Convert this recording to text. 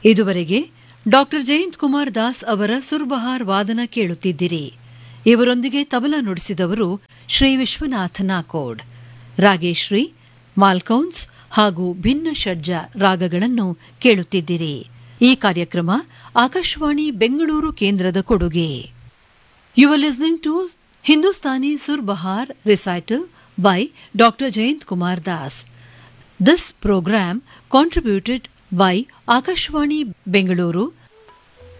ಇದುವರೆಗೆ ಡಾಕ್ಟರ್ ಜಯಂತ್ ಕುಮಾರ್ ದಾಸ್ ಅವರ ಸುರ್ಬಹಾರ್ ವಾದನ ಕೇಳುತ್ತಿದ್ದಿರಿ ಇವರೊಂದಿಗೆ ತಬಲ ನುಡಿಸಿದವರು ಶ್ರೀ ವಿಶ್ವನಾಥ ನಾಕೋಡ್ ರಾಗೇಶ್ರೀ ಮಾಲ್ಕೌನ್ಸ್ ಹಾಗೂ ಭಿನ್ನ ಷಡ್ಜ ರಾಗಗಳನ್ನು ಕೇಳುತ್ತಿದ್ದಿರಿ ಈ ಕಾರ್ಯಕ್ರಮ ಆಕಾಶವಾಣಿ ಬೆಂಗಳೂರು ಕೇಂದ್ರದ ಕೊಡುಗೆ you are listening to Hindustani Surbahar recital by doctor Jayant Kumar Das This program contributed by Akashwani Bengaluru